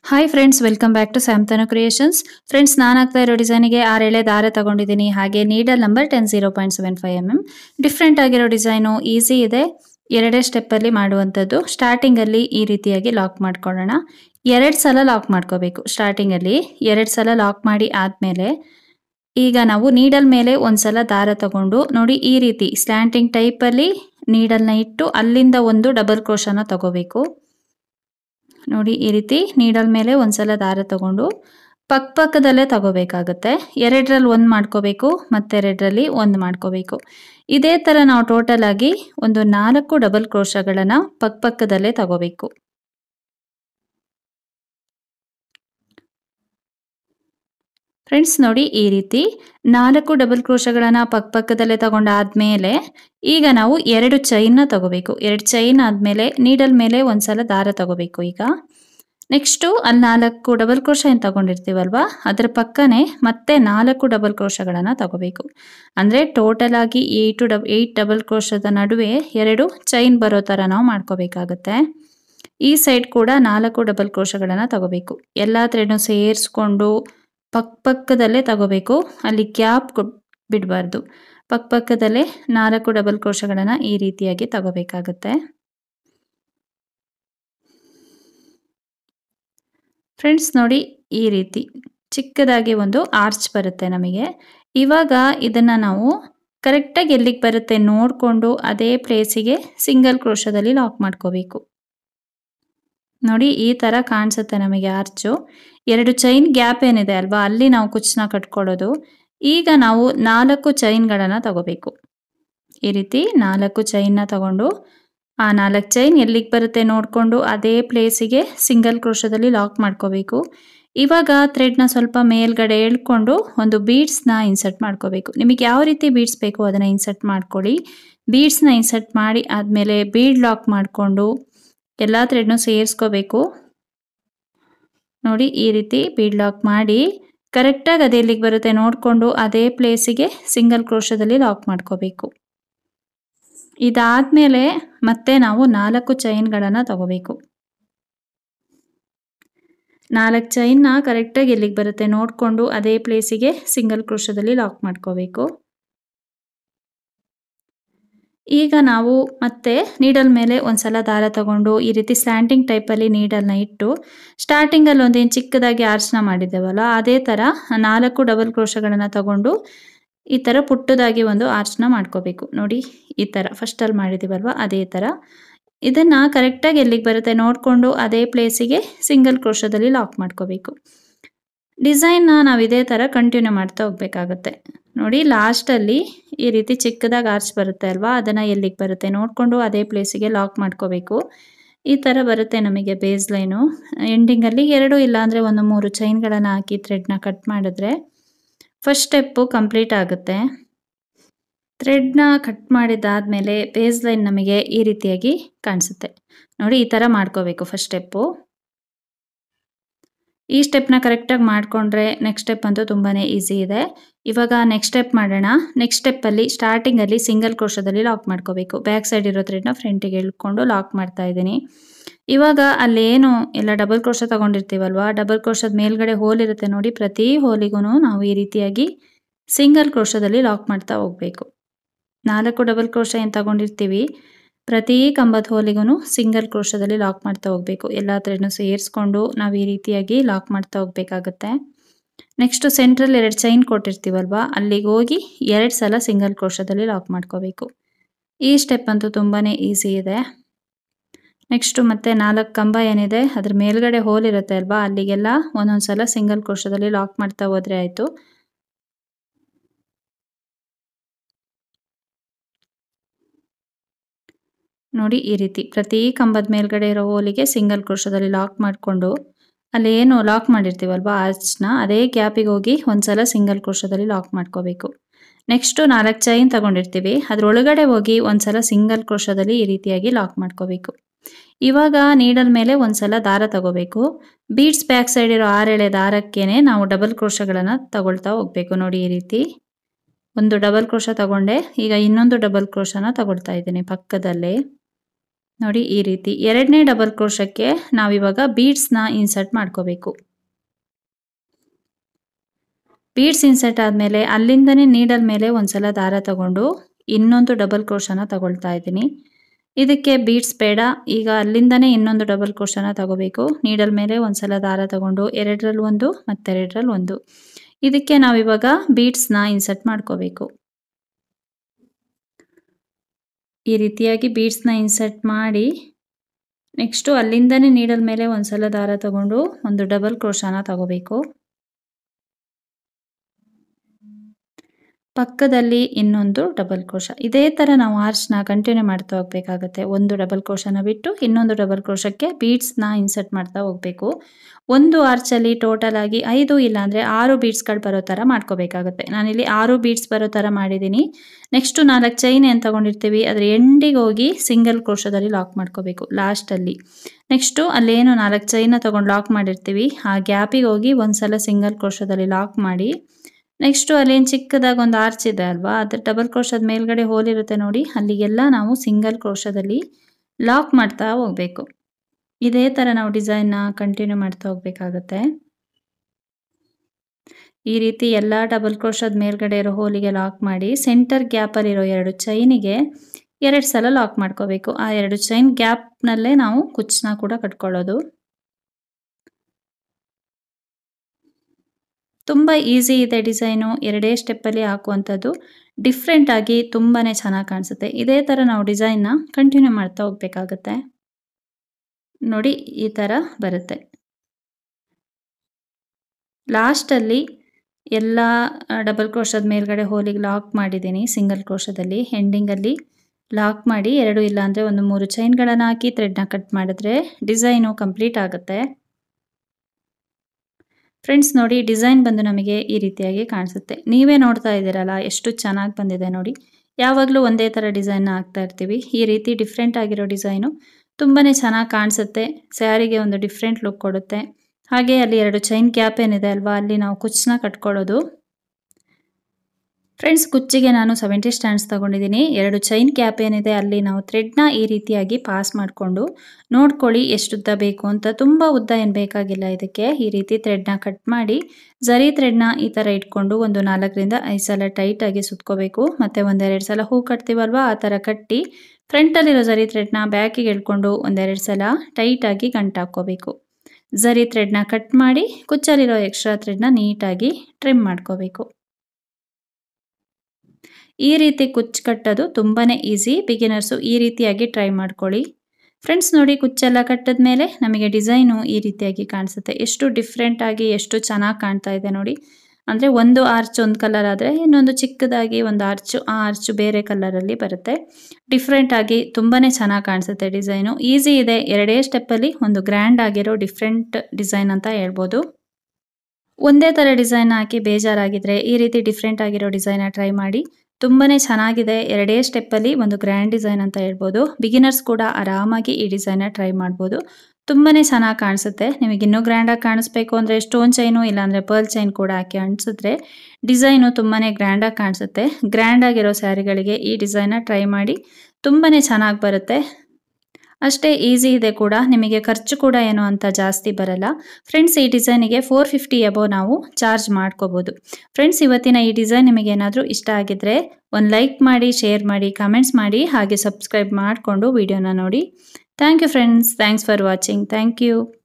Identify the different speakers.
Speaker 1: hi friends welcome back to Samtanu creations friends ನಾನು ಆಗ್ತಾ ಇರೋ ಡಿಸೈನಿಗೆ ಆರೇಳೆ ದಾರ ತಗೊಂಡಿದ್ದೀನಿ ಹಾಗೆ needle number ten zero point seven five M M different ಆಗಿರೋ ಡಿಸೈನು ಈಸಿ ಇದೆ ಎರಡೇ ಸ್ಟೆಪ್ಪಲ್ಲಿ ಮಾಡುವಂಥದ್ದು ಸ್ಟಾರ್ಟಿಂಗಲ್ಲಿ ಈ ರೀತಿಯಾಗಿ ಲಾಕ್ ಮಾಡ್ಕೊಳ್ಳೋಣ ಎರಡು ಸಲ ಲಾಕ್ ಮಾಡ್ಕೋಬೇಕು ಸ್ಟಾರ್ಟಿಂಗಲ್ಲಿ ಎರಡು ಸಲ ಲಾಕ್ ಮಾಡಿ ಆದಮೇಲೆ ಈಗ ನಾವು ನೀಡಲ್ ಮೇಲೆ ಒಂದ್ಸಲ ದಾರ ತಗೊಂಡು ನೋಡಿ ಈ ರೀತಿ ಸ್ಲ್ಯಾಂಟಿಂಗ್ ಟೈಪಲ್ಲಿ ನೀಡಲ್ನ ಇಟ್ಟು ಅಲ್ಲಿಂದ ಒಂದು ಡಬಲ್ ಕ್ರೋಶನ ತಗೋಬೇಕು ನೋಡಿ ಈ ರೀತಿ ನೀಡಲ್ ಮೇಲೆ ಒಂದ್ಸಲ ದಾರ ತಗೊಂಡು ಪಕ್ಕ ಪಕ್ಕದಲ್ಲೇ ತಗೋಬೇಕಾಗುತ್ತೆ ಎರಡರಲ್ಲಿ ಒಂದು ಮಾಡ್ಕೋಬೇಕು ಮತ್ತೆರಡರಲ್ಲಿ ಒಂದು ಮಾಡ್ಕೋಬೇಕು ಇದೇ ಥರ ನಾವು ಟೋಟಲ್ ಆಗಿ ಒಂದು ನಾಲ್ಕು ಡಬಲ್ ಕ್ರೋಶಗಳನ್ನು ಪಕ್ಕ ಪಕ್ಕದಲ್ಲೇ ತಗೋಬೇಕು ಫ್ರೆಂಡ್ಸ್ ನೋಡಿ ಈ ರೀತಿ ನಾಲ್ಕು ಡಬಲ್ ಕ್ರೋಶಗಳನ್ನು ಪಕ್ಕ ಪಕ್ಕದಲ್ಲೇ ತಗೊಂಡಾದ್ಮೇಲೆ ಈಗ ನಾವು ಎರಡು ಚೈನ್ನ ತಗೋಬೇಕು ಎರಡು ಚೈನ್ ಆದಮೇಲೆ ನೀಡಲ್ ಮೇಲೆ ಒಂದ್ಸಲ ದಾರ ತಗೋಬೇಕು ಈಗ ನೆಕ್ಸ್ಟು ಅಲ್ಲಿ ನಾಲ್ಕು ಡಬಲ್ ಕ್ರೋಶ ಏನು ತಗೊಂಡಿರ್ತೀವಲ್ವ ಅದರ ಪಕ್ಕನೇ ಮತ್ತೆ ನಾಲ್ಕು ಡಬಲ್ ಕ್ರೋಶಗಳನ್ನು ತಗೋಬೇಕು ಅಂದರೆ ಟೋಟಲ್ ಆಗಿ ಏಯ್ಟು ಡಬ್ ಏಯ್ಟ್ ಡಬಲ್ ಕ್ರೋಶದ ನಡುವೆ ಎರಡು ಚೈನ್ ಬರೋ ಥರ ನಾವು ಮಾಡ್ಕೋಬೇಕಾಗತ್ತೆ ಈ ಸೈಡ್ ಕೂಡ ನಾಲ್ಕು ಡಬಲ್ ಕ್ರೋಶಗಳನ್ನು ತಗೋಬೇಕು ಎಲ್ಲ ಥ್ರೆಡ್ನು ಸೇರಿಸ್ಕೊಂಡು ಪಕ್ಕ ಪಕ್ಕದಲ್ಲೇ ತಗೋಬೇಕು ಅಲ್ಲಿ ಗ್ಯಾಪ್ ಬಿಡಬಾರ್ದು ಪಕ್ಕ ಪಕ್ಕದಲ್ಲೇ ನಾಲ್ಕು ಡಬಲ್ ಕ್ರೋಶಗಳನ್ನು ಈ ರೀತಿಯಾಗಿ ತಗೋಬೇಕಾಗತ್ತೆ ಫ್ರೆಂಡ್ಸ್ ನೋಡಿ ಈ ರೀತಿ ಚಿಕ್ಕದಾಗಿ ಒಂದು ಆರ್ಚ್ ಬರುತ್ತೆ ನಮಗೆ ಇವಾಗ ಇದನ್ನು ನಾವು ಕರೆಕ್ಟಾಗಿ ಎಲ್ಲಿಗೆ ಬರುತ್ತೆ ನೋಡಿಕೊಂಡು ಅದೇ ಪ್ಲೇಸಿಗೆ ಸಿಂಗಲ್ ಕ್ರೋಶದಲ್ಲಿ ಲಾಕ್ ಮಾಡ್ಕೋಬೇಕು ನೋಡಿ ಈ ಥರ ಕಾಣಿಸುತ್ತೆ ನಮಗೆ ಆರ್ಚು ಎರಡು ಚೈನ್ ಗ್ಯಾಪ್ ಏನಿದೆ ಅಲ್ವಾ ಅಲ್ಲಿ ನಾವು ಕುಚ್ಚನ್ನ ಕಟ್ಕೊಳ್ಳೋದು ಈಗ ನಾವು ನಾಲ್ಕು ಚೈನ್ಗಳನ್ನು ತಗೋಬೇಕು ಈ ರೀತಿ ನಾಲ್ಕು ಚೈನ್ನ ತಗೊಂಡು ಆ ನಾಲ್ಕು ಚೈನ್ ಎಲ್ಲಿಗೆ ಬರುತ್ತೆ ನೋಡಿಕೊಂಡು ಅದೇ ಪ್ಲೇಸಿಗೆ ಸಿಂಗಲ್ ಕ್ರೋಶದಲ್ಲಿ ಲಾಕ್ ಮಾಡ್ಕೋಬೇಕು ಇವಾಗ ಥ್ರೆಡ್ನ ಸ್ವಲ್ಪ ಮೇಲ್ಗಡೆ ಎಳ್ಕೊಂಡು ಒಂದು ಬೀಡ್ಸ್ನ ಇನ್ಸರ್ಟ್ ಮಾಡ್ಕೋಬೇಕು ನಿಮಗೆ ಯಾವ ರೀತಿ ಬೀಡ್ಸ್ ಬೇಕು ಅದನ್ನು ಇನ್ಸರ್ಟ್ ಮಾಡ್ಕೊಳ್ಳಿ ಬೀಡ್ಸ್ನ ಇನ್ಸರ್ಟ್ ಮಾಡಿ ಆದಮೇಲೆ ಬೀಡ್ ಲಾಕ್ ಮಾಡಿಕೊಂಡು ಎಲ್ಲ ಥ್ರೆಡ್ನು ಸೇರಿಸ್ಕೋಬೇಕು ನೋಡಿ ಈ ರೀತಿ ಬೀಡ್ ಲಾಕ್ ಮಾಡಿ ಕರೆಕ್ಟಾಗಿ ಅದು ಎಲ್ಲಿಗೆ ಬರುತ್ತೆ ನೋಡಿಕೊಂಡು ಅದೇ ಪ್ಲೇಸಿಗೆ ಸಿಂಗಲ್ ಕ್ರೋಶದಲ್ಲಿ ಲಾಕ್ ಮಾಡ್ಕೋಬೇಕು ಇದಾದಮೇಲೆ ಮತ್ತೆ ನಾವು ನಾಲ್ಕು ಚೈನ್ಗಳನ್ನು ತಗೋಬೇಕು ನಾಲ್ಕು ಚೈನ್ನ ಕರೆಕ್ಟಾಗಿ ಎಲ್ಲಿಗೆ ಬರುತ್ತೆ ನೋಡಿಕೊಂಡು ಅದೇ ಪ್ಲೇಸಿಗೆ ಸಿಂಗಲ್ ಕ್ರೋಶದಲ್ಲಿ ಲಾಕ್ ಮಾಡ್ಕೋಬೇಕು ಈಗ ನಾವು ಮತ್ತೆ ನೀಡಲ್ ಮೇಲೆ ಒಂದ್ಸಲ ದಾರ ತಗೊಂಡು ಈ ರೀತಿ ಸ್ಲ್ಯಾಂಟಿಂಗ್ ಟೈಪಲ್ಲಿ ನೀಡಲ್ನ ಇಟ್ಟು ಸ್ಟಾರ್ಟಿಂಗಲ್ಲಿ ಒಂದೇನು ಚಿಕ್ಕದಾಗಿ ಆರ್ಚ್ನ ಮಾಡಿದ್ದೇವಲ್ಲ ಅದೇ ಥರ ನಾಲ್ಕು ಡಬಲ್ ಕ್ರೋಶಗಳನ್ನು ತಗೊಂಡು ಈ ಥರ ಪುಟ್ಟದಾಗಿ ಒಂದು ಆರ್ಚ್ನ ಮಾಡ್ಕೋಬೇಕು ನೋಡಿ ಈ ಥರ ಫಸ್ಟಲ್ಲಿ ಮಾಡಿದ್ದೀವಲ್ವ ಅದೇ ಥರ ಇದನ್ನು ಕರೆಕ್ಟಾಗಿ ಎಲ್ಲಿಗೆ ಬರುತ್ತೆ ನೋಡಿಕೊಂಡು ಅದೇ ಪ್ಲೇಸಿಗೆ ಸಿಂಗಲ್ ಕ್ರೋಶದಲ್ಲಿ ಲಾಕ್ ಮಾಡ್ಕೋಬೇಕು ಡಿಸೈನ್ನ ನಾವು ಇದೇ ಥರ ಕಂಟಿನ್ಯೂ ಮಾಡ್ತಾ ಹೋಗ್ಬೇಕಾಗತ್ತೆ ನೋಡಿ ಲಾಸ್ಟಲ್ಲಿ ಈ ರೀತಿ ಚಿಕ್ಕದಾಗಿ ಆರ್ಚ್ ಬರುತ್ತೆ ಅಲ್ವಾ ಅದನ್ನು ಎಲ್ಲಿಗೆ ಬರುತ್ತೆ ನೋಡಿಕೊಂಡು ಅದೇ ಪ್ಲೇಸಿಗೆ ಲಾಕ್ ಮಾಡ್ಕೋಬೇಕು ಈ ಥರ ಬರುತ್ತೆ ನಮಗೆ ಬೇಸ್ ಲೈನು ಎಂಡಿಂಗಲ್ಲಿ ಎರಡು ಇಲ್ಲಾಂದರೆ ಒಂದು ಮೂರು ಚೈನ್ಗಳನ್ನು ಹಾಕಿ ಥ್ರೆಡ್ನ ಕಟ್ ಮಾಡಿದ್ರೆ ಫಸ್ಟ್ ಸ್ಟೆಪ್ಪು ಕಂಪ್ಲೀಟ್ ಆಗುತ್ತೆ ಥ್ರೆಡ್ನ ಕಟ್ ಮಾಡಿದ್ದಾದಮೇಲೆ ಬೇಸ್ ಲೈನ್ ನಮಗೆ ಈ ರೀತಿಯಾಗಿ ಕಾಣಿಸುತ್ತೆ ನೋಡಿ ಈ ಥರ ಮಾಡ್ಕೋಬೇಕು ಫಸ್ಟ್ ಸ್ಟೆಪ್ಪು ಈ ಸ್ಟೆಪ್ನ ಕರೆಕ್ಟಾಗಿ ಮಾಡಿಕೊಂಡ್ರೆ ನೆಕ್ಸ್ಟ್ ಸ್ಟೆಪ್ ಅಂತೂ ತುಂಬಾ ಈಸಿ ಇದೆ ಇವಾಗ ನೆಕ್ಸ್ಟ್ ಸ್ಟೆಪ್ ಮಾಡೋಣ ನೆಕ್ಸ್ಟ್ ಸ್ಟೆಪ್ಪಲ್ಲಿ ಸ್ಟಾರ್ಟಿಂಗಲ್ಲಿ ಸಿಂಗಲ್ ಕ್ರೋಶದಲ್ಲಿ ಲಾಕ್ ಮಾಡ್ಕೋಬೇಕು ಬ್ಯಾಕ್ ಸೈಡ್ ಇರೋ ಥ್ರೆಡ್ನ ಫ್ರಂಟಿಗೆ ಇಳ್ಕೊಂಡು ಲಾಕ್ ಮಾಡ್ತಾ ಇದ್ದೀನಿ ಇವಾಗ ಅಲ್ಲೇನು ಎಲ್ಲ ಡಬಲ್ ಕ್ರೋಶ ತೊಗೊಂಡಿರ್ತೀವಲ್ವ ಡಬಲ್ ಕ್ರೋಶದ ಮೇಲ್ಗಡೆ ಹೋಲ್ ಇರುತ್ತೆ ನೋಡಿ ಪ್ರತಿ ಹೋಲಿಗೂ ನಾವು ಈ ರೀತಿಯಾಗಿ ಸಿಂಗಲ್ ಕ್ರೋಶದಲ್ಲಿ ಲಾಕ್ ಮಾಡ್ತಾ ಹೋಗಬೇಕು ನಾಲ್ಕು ಡಬಲ್ ಕ್ರೋಶ ಏನು ತಗೊಂಡಿರ್ತೀವಿ ಪ್ರತಿ ಕಂಬದ ಹೋಲಿಗೂ ಸಿಂಗಲ್ ಕ್ರೋಶದಲ್ಲಿ ಲಾಕ್ ಮಾಡ್ತಾ ಹೋಗಬೇಕು ಎಲ್ಲ ಥ್ರೆಡ್ನು ಸೇರಿಸ್ಕೊಂಡು ನಾವು ಈ ರೀತಿಯಾಗಿ ಲಾಕ್ ಮಾಡ್ತಾ ಹೋಗಬೇಕಾಗತ್ತೆ ನೆಕ್ಸ್ಟು ಸೆಂಟ್ರಲ್ಲಿ ಎರಡು ಚೈನ್ ಕೊಟ್ಟಿರ್ತೀವಲ್ವ ಅಲ್ಲಿಗೆ ಹೋಗಿ ಎರಡು ಸಲ ಸಿಂಗಲ್ ಕ್ರೋಶದಲ್ಲಿ ಲಾಕ್ ಮಾಡ್ಕೋಬೇಕು ಈ ಸ್ಟೆಪ್ ಅಂತೂ ತುಂಬಾ ಈಸಿ ಇದೆ ನೆಕ್ಸ್ಟು ಮತ್ತೆ ನಾಲ್ಕು ಕಂಬ ಏನಿದೆ ಅದ್ರ ಮೇಲ್ಗಡೆ ಹೋಲ್ ಇರುತ್ತೆ ಅಲ್ವಾ ಅಲ್ಲಿಗೆಲ್ಲ ಒಂದೊಂದು ಸಲ ಸಿಂಗಲ್ ಕ್ರೋಶದಲ್ಲಿ ಲಾಕ್ ಮಾಡ್ತಾ ಹೋದರೆ ಆಯಿತು ನೋಡಿ ಈ ರೀತಿ ಪ್ರತಿ ಕಂಬದ ಮೇಲ್ಗಡೆ ಇರೋ ಹೋಲಿಗೆ ಸಿಂಗಲ್ ಕ್ರೋಶದಲ್ಲಿ ಲಾಕ್ ಮಾಡಿಕೊಂಡು ಅಲ್ಲಿ ಏನು ಲಾಕ್ ಮಾಡಿರ್ತೀವಲ್ವ ಆರ್ಚ್ನ ಅದೇ ಗ್ಯಾಪಿಗೆ ಹೋಗಿ ಒಂದ್ಸಲ ಸಿಂಗಲ್ ಕ್ರೋಶದಲ್ಲಿ ಲಾಕ್ ಮಾಡ್ಕೋಬೇಕು ನೆಕ್ಸ್ಟು ನಾಲ್ಕು ಚೈನ್ ತಗೊಂಡಿರ್ತೀವಿ ಅದ್ರೊಳಗಡೆ ಹೋಗಿ ಒಂದ್ಸಲ ಸಿಂಗಲ್ ಕ್ರೋಶದಲ್ಲಿ ಈ ರೀತಿಯಾಗಿ ಲಾಕ್ ಮಾಡ್ಕೋಬೇಕು ಇವಾಗ ನೀಡಲ್ ಮೇಲೆ ಒಂದ್ಸಲ ದಾರ ತಗೋಬೇಕು ಬೀಡ್ಸ್ ಬ್ಯಾಕ್ ಸೈಡ್ ಇರೋ ಆರೆಳೆ ದಾರಕ್ಕೇನೆ ನಾವು ಡಬಲ್ ಕ್ರೋಶಗಳನ್ನು ತಗೊಳ್ತಾ ಹೋಗ್ಬೇಕು ನೋಡಿ ಈ ರೀತಿ ಒಂದು ಡಬಲ್ ಕ್ರೋಶ ತಗೊಂಡೆ ಈಗ ಇನ್ನೊಂದು ಡಬಲ್ ಕ್ರೋಶನ ತಗೊಳ್ತಾ ಇದ್ದೀನಿ ಪಕ್ಕದಲ್ಲೇ ನೋಡಿ ಈ ರೀತಿ ಎರಡನೇ ಡಬಲ್ ಕ್ರೋಶಕ್ಕೆ ನಾವಿವಾಗ ಬೀಡ್ಸ್ನ ಇನ್ಸರ್ಟ್ ಮಾಡ್ಕೋಬೇಕು ಬೀಡ್ಸ್ ಇನ್ಸರ್ಟ್ ಆದಮೇಲೆ ಅಲ್ಲಿಂದನೇ ನೀಡಲ್ ಮೇಲೆ ಒಂದ್ಸಲ ದಾರ ತಗೊಂಡು ಇನ್ನೊಂದು ಡಬಲ್ ಕ್ರೋಶನ ತಗೊಳ್ತಾ ಇದ್ದೀನಿ ಇದಕ್ಕೆ ಬೀಡ್ಸ್ ಬೇಡ ಈಗ ಅಲ್ಲಿಂದನೇ ಇನ್ನೊಂದು ಡಬಲ್ ಕ್ರೋಶನ ತಗೋಬೇಕು ನೀಡಲ್ ಮೇಲೆ ಒಂದ್ಸಲ ದಾರ ತಗೊಂಡು ಎರಡರಲ್ಲಿ ಒಂದು ಮತ್ತೆರಡರಲ್ಲಿ ಒಂದು ಇದಕ್ಕೆ ನಾವಿವಾಗ ಬೀಡ್ಸ್ನ ಇನ್ಸರ್ಟ್ ಮಾಡ್ಕೋಬೇಕು ಈ ರೀತಿಯಾಗಿ ಬೀಡ್ಸ್ನ ಇನ್ಸರ್ಟ್ ಮಾಡಿ ನೆಕ್ಸ್ಟು ಅಲ್ಲಿಂದನೇ ನೀಡಲ್ ಮೇಲೆ ಒಂದ್ಸಲ ದಾರ ತಗೊಂಡು ಒಂದು ಡಬಲ್ ಕ್ರೋಶನ ತಗೋಬೇಕು ಪಕ್ಕದಲ್ಲಿ ಇನ್ನೊಂದು ಡಬಲ್ ಕ್ರೋಶ ಇದೇ ಥರ ನಾವು ಆರ್ಚ್ನ ಕಂಟಿನ್ಯೂ ಮಾಡ್ತಾ ಹೋಗ್ಬೇಕಾಗತ್ತೆ ಒಂದು ಡಬಲ್ ಕ್ರೋಶನ ಬಿಟ್ಟು ಇನ್ನೊಂದು ಡಬಲ್ ಕ್ರೋಶಕ್ಕೆ ಬೀಡ್ಸ್ನ ಇನ್ಸರ್ಟ್ ಮಾಡ್ತಾ ಹೋಗಬೇಕು ಒಂದು ಆರ್ಚಲ್ಲಿ ಟೋಟಲ್ ಆಗಿ ಐದು ಇಲ್ಲಾಂದರೆ ಆರು ಬೀಡ್ಸ್ಗಳು ಬರೋ ಥರ ಮಾಡ್ಕೋಬೇಕಾಗತ್ತೆ ನಾನಿಲ್ಲಿ ಆರು ಬೀಡ್ಸ್ ಬರೋ ಥರ ಮಾಡಿದ್ದೀನಿ ನೆಕ್ಸ್ಟು ನಾಲ್ಕು ಚೈನ್ ಏನು ತಗೊಂಡಿರ್ತೀವಿ ಅದ್ರ ಎಂಡಿಗೆ ಹೋಗಿ ಸಿಂಗಲ್ ಕ್ರೋಶದಲ್ಲಿ ಲಾಕ್ ಮಾಡ್ಕೋಬೇಕು ಲಾಸ್ಟಲ್ಲಿ ನೆಕ್ಸ್ಟು ಅಲ್ಲೇನು ನಾಲ್ಕು ಚೈನ ತೊಗೊಂಡು ಲಾಕ್ ಮಾಡಿರ್ತೀವಿ ಆ ಗ್ಯಾಪಿಗೆ ಹೋಗಿ ಒಂದ್ಸಲ ಸಿಂಗಲ್ ಕ್ರೋಶದಲ್ಲಿ ಲಾಕ್ ಮಾಡಿ ನೆಕ್ಸ್ಟು ಅಲ್ಲೇನು ಚಿಕ್ಕದಾಗಿ ಒಂದು ಆರ್ಚ್ ಇದೆ ಅಲ್ವಾ ಅದ್ರ ಡಬಲ್ ಕ್ರೋಶದ ಮೇಲ್ಗಡೆ ಹೋಲ್ ಇರುತ್ತೆ ನೋಡಿ ಅಲ್ಲಿಗೆಲ್ಲ ನಾವು ಸಿಂಗಲ್ ಕ್ರೋಶದಲ್ಲಿ ಲಾಕ್ ಮಾಡ್ತಾ ಹೋಗಬೇಕು ಇದೇ ಥರ ನಾವು ಡಿಸೈನ್ನ ಕಂಟಿನ್ಯೂ ಮಾಡ್ತಾ ಹೋಗ್ಬೇಕಾಗತ್ತೆ ಈ ರೀತಿ ಎಲ್ಲ ಡಬಲ್ ಕ್ರೋಶದ ಮೇಲ್ಗಡೆ ಇರೋ ಹೋಲಿಗೆ ಲಾಕ್ ಮಾಡಿ ಸೆಂಟರ್ ಗ್ಯಾಪಲ್ಲಿರೋ ಎರಡು ಚೈನಿಗೆ ಎರಡು ಸಲ ಲಾಕ್ ಮಾಡ್ಕೋಬೇಕು ಆ ಎರಡು ಚೈನ್ ಗ್ಯಾಪ್ನಲ್ಲೇ ನಾವು ಕುಚ್ಚನ್ನ ಕೂಡ ಕಟ್ಕೊಳ್ಳೋದು ತುಂಬ ಈಸಿ ಇದೆ ಡಿಸೈನು ಎರಡೇ ಸ್ಟೆಪ್ಪಲ್ಲಿ ಹಾಕುವಂಥದ್ದು ಡಿಫ್ರೆಂಟಾಗಿ ತುಂಬಾ ಚೆನ್ನಾಗಿ ಕಾಣಿಸುತ್ತೆ ಇದೇ ಥರ ನಾವು ಡಿಸೈನ್ನ ಕಂಟಿನ್ಯೂ ಮಾಡ್ತಾ ಹೋಗ್ಬೇಕಾಗತ್ತೆ ನೋಡಿ ಈ ಥರ ಬರುತ್ತೆ ಲಾಸ್ಟಲ್ಲಿ ಎಲ್ಲ ಡಬಲ್ ಕ್ರೋಶದ ಮೇಲ್ಗಡೆ ಹೋಲಿಗೆ ಲಾಕ್ ಮಾಡಿದ್ದೀನಿ ಸಿಂಗಲ್ ಕ್ರೋಶದಲ್ಲಿ ಎಂಡಿಂಗಲ್ಲಿ ಲಾಕ್ ಮಾಡಿ ಎರಡು ಇಲ್ಲಾಂದರೆ ಒಂದು ಮೂರು ಚೈನ್ಗಳನ್ನು ಹಾಕಿ ಥ್ರೆಡ್ನ ಕಟ್ ಮಾಡಿದ್ರೆ ಡಿಸೈನು ಕಂಪ್ಲೀಟ್ ಆಗುತ್ತೆ ಫ್ರೆಂಡ್ಸ್ ನೋಡಿ ಡಿಸೈನ್ ಬಂದು ನಮಗೆ ಈ ರೀತಿಯಾಗಿ ಕಾಣಿಸುತ್ತೆ ನೀವೇ ನೋಡ್ತಾ ಇದ್ದೀರಲ್ಲ ಎಷ್ಟು ಚೆನ್ನಾಗಿ ಬಂದಿದೆ ನೋಡಿ ಯಾವಾಗಲೂ ಒಂದೇ ಥರ ಡಿಸೈನ್ನ ಹಾಕ್ತಾ ಇರ್ತೀವಿ ಈ ರೀತಿ ಡಿಫ್ರೆಂಟ್ ಆಗಿರೋ ಡಿಸೈನು ತುಂಬಾ ಚೆನ್ನಾಗಿ ಕಾಣಿಸುತ್ತೆ ಸ್ಯಾರಿಗೆ ಒಂದು ಡಿಫ್ರೆಂಟ್ ಲುಕ್ ಕೊಡುತ್ತೆ ಹಾಗೆ ಅಲ್ಲಿ ಎರಡು ಚೈನ್ ಕ್ಯಾಪ್ ಏನಿದೆ ಅಲ್ವಾ ಅಲ್ಲಿ ನಾವು ಕುಚ್ಚನ್ನ ಕಟ್ಕೊಳ್ಳೋದು ಫ್ರೆಂಡ್ಸ್ ಕುಚ್ಚಿಗೆ ನಾನು ಸೆವೆಂಟಿ ಸ್ಟ್ಯಾಂಡ್ಸ್ ತೊಗೊಂಡಿದ್ದೀನಿ ಎರಡು ಚೈನ್ ಕ್ಯಾಪ್ ಏನಿದೆ ಅಲ್ಲಿ ನಾವು ಥ್ರೆಡ್ನ ಈ ರೀತಿಯಾಗಿ ಪಾಸ್ ಮಾಡಿಕೊಂಡು ನೋಡ್ಕೊಳ್ಳಿ ಎಷ್ಟು ಉದ್ದ ಬೇಕು ಅಂತ ತುಂಬ ಉದ್ದ ಏನು ಬೇಕಾಗಿಲ್ಲ ಇದಕ್ಕೆ ಈ ರೀತಿ ಥ್ರೆಡ್ನ ಕಟ್ ಮಾಡಿ ಜರಿ ಥ್ರೆಡ್ನ ಈ ಥರ ಇಟ್ಕೊಂಡು ಒಂದು ನಾಲ್ಕರಿಂದ ಐದು ಸಲ ಟೈಟಾಗಿ ಸುತ್ಕೋಬೇಕು ಮತ್ತು ಒಂದೆರಡು ಸಲ ಹೂ ಕಟ್ತೀವಲ್ವಾ ಆ ಥರ ಕಟ್ಟಿ ಫ್ರಂಟಲ್ಲಿರೋ ಜರಿ ಥ್ರೆಡ್ನ ಬ್ಯಾಕಿಗೆ ಇಟ್ಕೊಂಡು ಒಂದೆರಡು ಸಲ ಟೈಟಾಗಿ ಗಂಟು ಹಾಕ್ಕೋಬೇಕು ಜರಿ ಥ್ರೆಡ್ನ ಕಟ್ ಮಾಡಿ ಕುಚ್ಚಲ್ಲಿರೋ ಎಕ್ಸ್ಟ್ರಾ ಥ್ರೆಡ್ನ ನೀಟಾಗಿ ಟ್ರಿಮ್ ಮಾಡ್ಕೋಬೇಕು ಈ ರೀತಿ ಕುಚ್ಚು ಕಟ್ಟೋದು ತುಂಬಾ ಈಸಿ ಬಿಗಿನರ್ಸು ಈ ರೀತಿಯಾಗಿ ಟ್ರೈ ಮಾಡ್ಕೊಳ್ಳಿ ಫ್ರೆಂಡ್ಸ್ ನೋಡಿ ಕುಚ್ಚೆಲ್ಲ ಕಟ್ಟಿದ ಮೇಲೆ ನಮಗೆ ಡಿಸೈನು ಈ ರೀತಿಯಾಗಿ ಕಾಣಿಸುತ್ತೆ ಎಷ್ಟು ಡಿಫ್ರೆಂಟಾಗಿ ಎಷ್ಟು ಚೆನ್ನಾಗಿ ಕಾಣ್ತಾ ಇದೆ ನೋಡಿ ಅಂದರೆ ಒಂದು ಆರ್ಚ್ ಒಂದು ಕಲರ್ ಆದರೆ ಇನ್ನೊಂದು ಚಿಕ್ಕದಾಗಿ ಒಂದು ಆರ್ಚು ಆ ಆರ್ಚು ಬೇರೆ ಕಲರಲ್ಲಿ ಬರುತ್ತೆ ಡಿಫ್ರೆಂಟಾಗಿ ತುಂಬಾ ಚೆನ್ನಾಗಿ ಕಾಣಿಸುತ್ತೆ ಡಿಸೈನು ಈಸಿ ಇದೆ ಎರಡೇ ಸ್ಟೆಪ್ಪಲ್ಲಿ ಒಂದು ಗ್ರ್ಯಾಂಡ್ ಆಗಿರೋ ಡಿಫ್ರೆಂಟ್ ಡಿಸೈನ್ ಅಂತ ಹೇಳ್ಬೋದು ಒಂದೇ ಥರ ಡಿಸೈನ್ ಹಾಕಿ ಬೇಜಾರಾಗಿದ್ದರೆ ಈ ರೀತಿ ಡಿಫ್ರೆಂಟ್ ಆಗಿರೋ ಡಿಸೈನ ಟ್ರೈ ಮಾಡಿ ತುಂಬಾ ಚೆನ್ನಾಗಿದೆ ಎರಡೇ ಸ್ಟೆಪ್ಪಲ್ಲಿ ಒಂದು ಗ್ರ್ಯಾಂಡ್ ಡಿಸೈನ್ ಅಂತ ಹೇಳ್ಬೋದು ಬಿಗಿನರ್ಸ್ ಕೂಡ ಆರಾಮಾಗಿ ಈ ಡಿಸೈನ ಟ್ರೈ ಮಾಡ್ಬೋದು ತುಂಬಾ ಚೆನ್ನಾಗಿ ಕಾಣಿಸುತ್ತೆ ನಿಮಗೆ ಇನ್ನೂ ಗ್ರ್ಯಾಂಡಾಗಿ ಕಾಣಿಸ್ಬೇಕು ಅಂದರೆ ಸ್ಟೋನ್ ಚೈನು ಇಲ್ಲಾಂದರೆ ಪರ್ಲ್ ಚೈನ್ ಕೂಡ ಹಾಕಿ ಅಣಿಸಿದ್ರೆ ಡಿಸೈನು ತುಂಬಾ ಗ್ರ್ಯಾಂಡಾಗಿ ಕಾಣಿಸುತ್ತೆ ಗ್ರ್ಯಾಂಡಾಗಿರೋ ಸ್ಯಾರಿಗಳಿಗೆ ಈ ಡಿಸೈನ ಟ್ರೈ ಮಾಡಿ ತುಂಬಾ ಚೆನ್ನಾಗಿ ಬರುತ್ತೆ ಅಷ್ಟೇ ಈಸಿ ಇದೆ ಕೂಡ ನಿಮಗೆ ಖರ್ಚು ಕೂಡ ಏನು ಅಂತ ಜಾಸ್ತಿ ಬರಲ್ಲ ಫ್ರೆಂಡ್ಸ್ ಈ ಡಿಸೈನಿಗೆ ಫೋರ್ ಫಿಫ್ಟಿ ಎಬೋ ನಾವು ಚಾರ್ಜ್ ಮಾಡ್ಕೋಬೋದು ಫ್ರೆಂಡ್ಸ್ ಇವತ್ತಿನ ಈ ಡಿಸೈನ್ ನಿಮಗೆ ಏನಾದರೂ ಇಷ್ಟ ಆಗಿದ್ರೆ ಒಂದು ಲೈಕ್ ಮಾಡಿ ಶೇರ್ ಮಾಡಿ ಕಮೆಂಟ್ಸ್ ಮಾಡಿ ಹಾಗೆ ಸಬ್ಸ್ಕ್ರೈಬ್ ಮಾಡಿಕೊಂಡು ವಿಡಿಯೋನ ನೋಡಿ thank you friends thanks for watching thank you